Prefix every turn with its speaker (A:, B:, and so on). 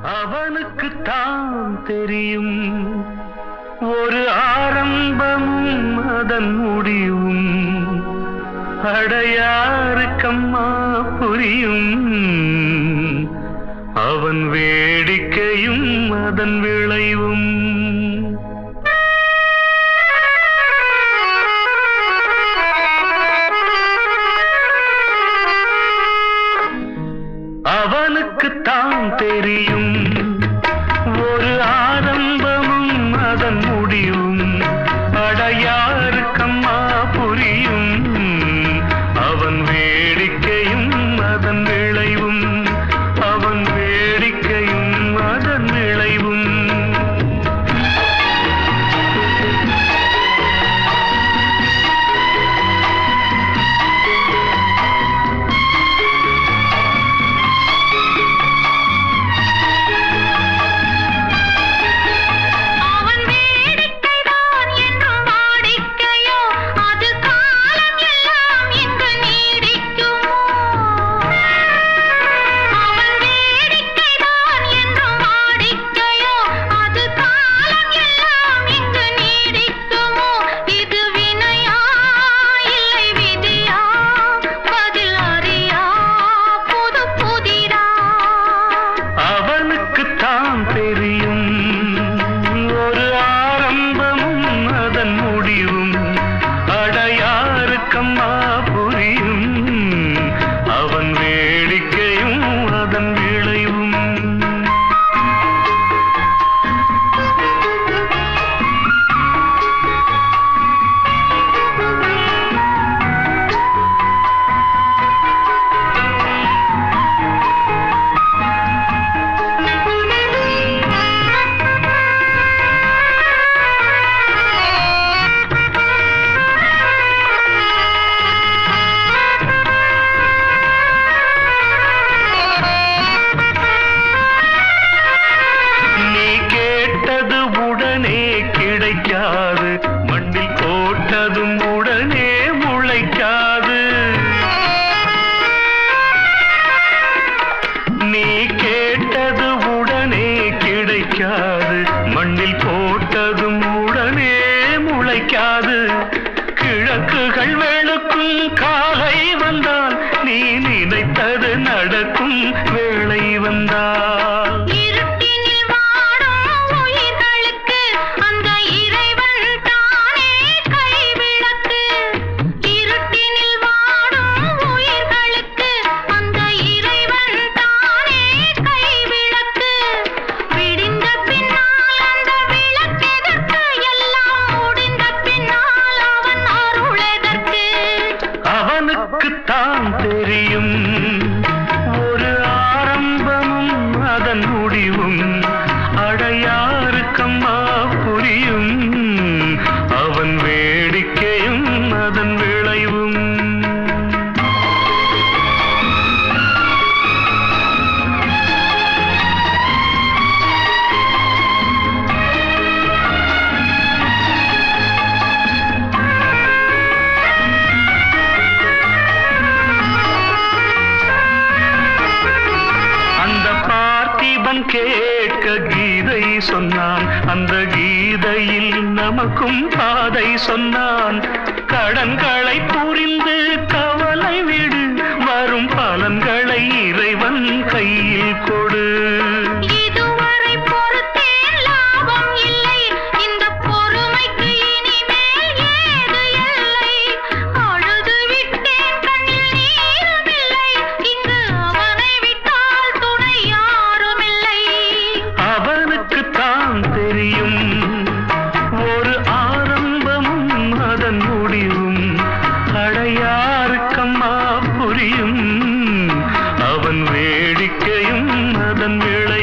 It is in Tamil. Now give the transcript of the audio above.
A: அவனுக்கு தான் தெரியும் ஒரு ஆரம்பமும் அதன் முடிவும் அடையாருக்கம்மா புரியும் அவன் வேடிக்கையும் அதன் விளைவும் அவனுக்கு தான் தெரியும் ஒரு ஆரம்பமும் அதன் முடிவும் அடையாருக்கம்மா புரியும் அவன் வேடிக்கையும் அதன் விளைவும் அவன் வேடிக்கையும் அதன் விளைவும்
B: அவன் வேடிக்கைதான் என்றும் வாடிக்கையோ அது காலம் எல்லாம் இங்கு நீடிக்குமோ அவன் வேடிக்கைதான் என்றும் வாடிக்கையோ அது காலம் எல்லாம் இங்கு நீடிக்குமோ இது வினையா இல்லை விதியா பதில் அறியா புது புதிரா
A: அவனுக்கு தான் தெரியும் ஒரு ஆரம்பமும் அதன் முடிவும் அடையாருக்கம்மா புரியும் அவன் வேடிக்கையும் அதன் விளைவும் நீ கேட்டது உடனே கிடைக்காது மண்ணில் போட்டதும் உடனே முளைக்காது நீ கேட்டது உடனே கிடைக்காது மண்ணில் போட்டதும் உடனே முளைக்காது கிழக்குகள் வெளுக்கும் காலை வந்தால் நீ நினைத்தது நடக்கும் வேளை வந்தால்
B: இருட்டினில் வாடும் உயிர்களுக்கு அந்த இறைவன் தானே கைவிளக்கு இருட்டினில் வாடும் உயிர்களுக்கு அந்த இறைவன் தானே கைவிளக்கு விடிந்த பின்னால் அந்த விளக்கெதற்கு எல்லாம் முடிந்த பின்னால் அவன் அருளெதற்கு
A: அவனுக்கு தான் தெரியும் ஒரு ஆரம்பமும் அதன் முடிவும் அடையாருக்கம்மா புரியும் அவன் வேடிக்கையும் அதன் விளைவும் அந்த பார்த்திபன் கேட்க கீதை சொன்னான் அந்த கீதையில் நமக்கும் பாதை சொன்னான் கடன்களை புரிந்து கவலை விடு வரும் பலன்களை இறைவன் கையில் கொடு
B: இதுவரை பொறுத்தேன் லாபம் இல்லை இந்த பொறுமைக்கு இனிமேல் ஏது எல்லை அழுது விட்டேன் கண்ணில் நீருமில்லை இங்கு அவனை விட்டால் துணை யாருமில்லை
A: அவனுக்கு தான் தெரியும் ஒரு ஆரம்பமும் அதன் முடிவும் அடையாருக்கம்மா புரியும் அவன் வேடிக்கையும் அதன் விளை